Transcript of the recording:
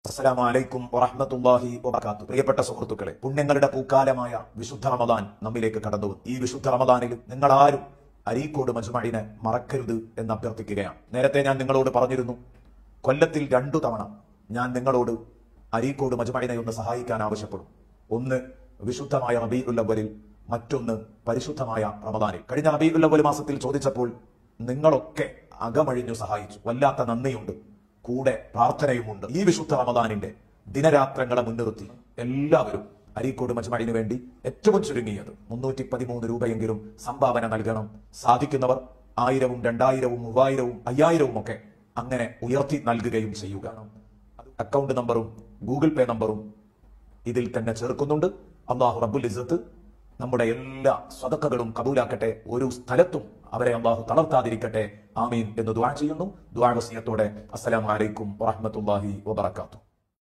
അസ്സലാമു അലൈക്കും വറഹ്മത്തുള്ളാഹി വബറകാത്തു പ്രിയപ്പെട്ട സുഹൃത്തുക്കളെ പുണ്യങ്ങളുടെ പൂക്കാലമായ വിശുദ്ധ റമദാൻ നമ്മിലേക്ക് കടന്നു വന്നു. ഈ വിശുദ്ധ റമദാനിൽ നിങ്ങൾ ആരും അരീക്കോട് മജുമഴിനെ മറക്കരുത് എന്ന് അഭ്യർത്ഥിക്കുകയാണ് നേരത്തെ ഞാൻ നിങ്ങളോട് പറഞ്ഞിരുന്നു കൊല്ലത്തിൽ രണ്ടു തവണ ഞാൻ നിങ്ങളോട് അരീക്കോട് മജുമഴിനെ ഒന്ന് സഹായിക്കാൻ ആവശ്യപ്പെടും ഒന്ന് വിശുദ്ധമായ റബീഉൽ അവലിൽ മറ്റൊന്ന് പരിശുദ്ധമായ റമദാനിൽ കഴിഞ്ഞ റബീഉൽ അവൽ മാസത്തിൽ ചോദിച്ചപ്പോൾ നിങ്ങളൊക്കെ അകമഴിഞ്ഞു സഹായിച്ചു വല്ലാത്ത നന്ദിയുണ്ട് കൂടെ പ്രാർത്ഥനയുമുണ്ട് ഈ വിശുദ്ധ റമദാനിന്റെ ദിനരാത്രങ്ങളെ മുൻനിർത്തി എല്ലാവരും അരീക്കോട് മജുമഴിന് വേണ്ടി ഏറ്റവും ചുരുങ്ങിയത് മുന്നൂറ്റി പതിമൂന്ന് രൂപയെങ്കിലും സംഭാവന നൽകണം സാധിക്കുന്നവർ ആയിരവും രണ്ടായിരവും മൂവായിരവും അയ്യായിരവും ഒക്കെ അങ്ങനെ ഉയർത്തി നൽകുകയും ചെയ്യുക അക്കൗണ്ട് നമ്പറും ഗൂഗിൾ പേ നമ്പറും ഇതിൽ തന്നെ ചേർക്കുന്നുണ്ട് അള്ളാഹു റബ്ബുൽ ഇസത്ത് നമ്മുടെ എല്ലാ സ്വതക്കകളും കബൂലാക്കട്ടെ ഒരു സ്ഥലത്തും അവരെ അള്ളാഹു തളർത്താതിരിക്കട്ടെ ആമീൻ എന്ന് ദുആ ചെയ്യുന്നു ദുആ വസിയത്തോടെ അസ്സലാമു അലൈക്കും വറഹ്മത്തുള്ളാഹി വബറകാതുഹു